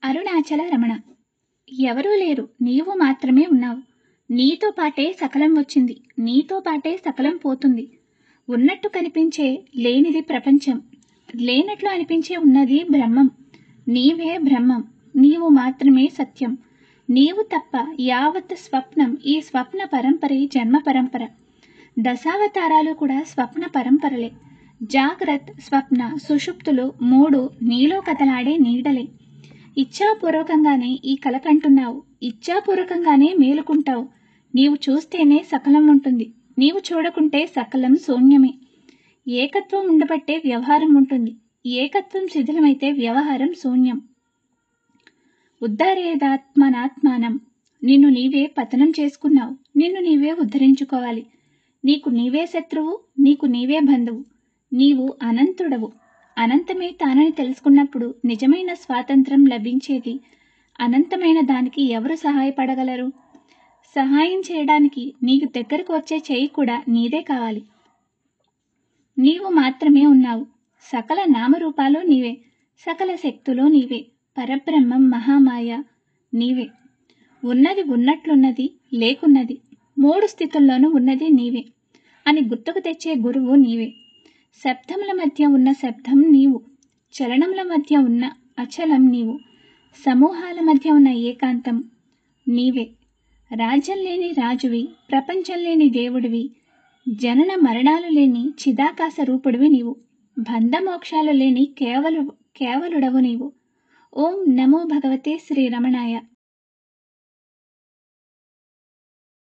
అరుణాచల రమణ ఎవరూ లేరు నీవు మాత్రమే ఉన్నావు నీతో పాటే సకలం వచ్చింది నీతో పాటే సకలం పోతుంది ఉన్నట్టు కనిపించే లేనిది ప్రపంచం లేనట్లు అనిపించే ఉన్నది బ్రహ్మం నీవే బ్రహ్మం నీవు మాత్రమే సత్యం నీవు తప్ప యావత్ స్వప్నం ఈ స్వప్న పరంపరే జన్మ పరంపర దశావతారాలు కూడా స్వప్న పరంపరలే జాగ్రత్త స్వప్న సుషుప్తులు మూడు నీలో కదలాడే నీడలే ఇచ్ఛాపూర్వకంగానే ఈ కల కంటున్నావు ఇచ్ఛాపూర్వకంగానే మేలుకుంటావు నీవు చూస్తేనే సకలం ఉంటుంది నీవు చూడకుంటే సకలం శూన్యమే ఏకత్వం ఉండబట్టే వ్యవహారం ఉంటుంది ఏకత్వం శిథిలమైతే వ్యవహారం శూన్యం ఉద్ధారేదాత్మనాత్మానం నిన్ను నీవే పతనం చేసుకున్నావు నిన్ను నీవే ఉద్ధరించుకోవాలి నీకు నీవే శత్రువు నీకు నీవే బంధువు నీవు అనంతుడవు అనంతమే తానని తెలుసుకున్నప్పుడు నిజమైన స్వాతంత్రం లభించేది అనంతమైన దానికి ఎవరు సహాయపడగలరు సహాయం చేయడానికి నీకు దగ్గరకు వచ్చే చేయి కూడా నీదే కావాలి నీవు మాత్రమే ఉన్నావు సకల నామరూపాలు నీవే సకల శక్తులు నీవే పరబ్రహ్మం మహామాయ నీవే ఉన్నది ఉన్నట్లున్నది లేకున్నది మూడు స్థితుల్లోనూ ఉన్నది నీవే అని గుర్తుకు తెచ్చే గురువు నీవే శబ్దముల మధ్య ఉన్న శబ్దం నీవు చలనముల మధ్య ఉన్న అచలం నీవు సమూహాల మధ్య ఉన్న ఏకాంతం నీవే రాజ్యం లేని రాజువి ప్రపంచం లేని దేవుడివి జనన మరణాలు లేని చిదాకాశ రూపుడివి నీవు బంధమోక్షాలు లేని కేవలు కేవలుడవు నీవు ఓం నమో భగవతే శ్రీరమణాయ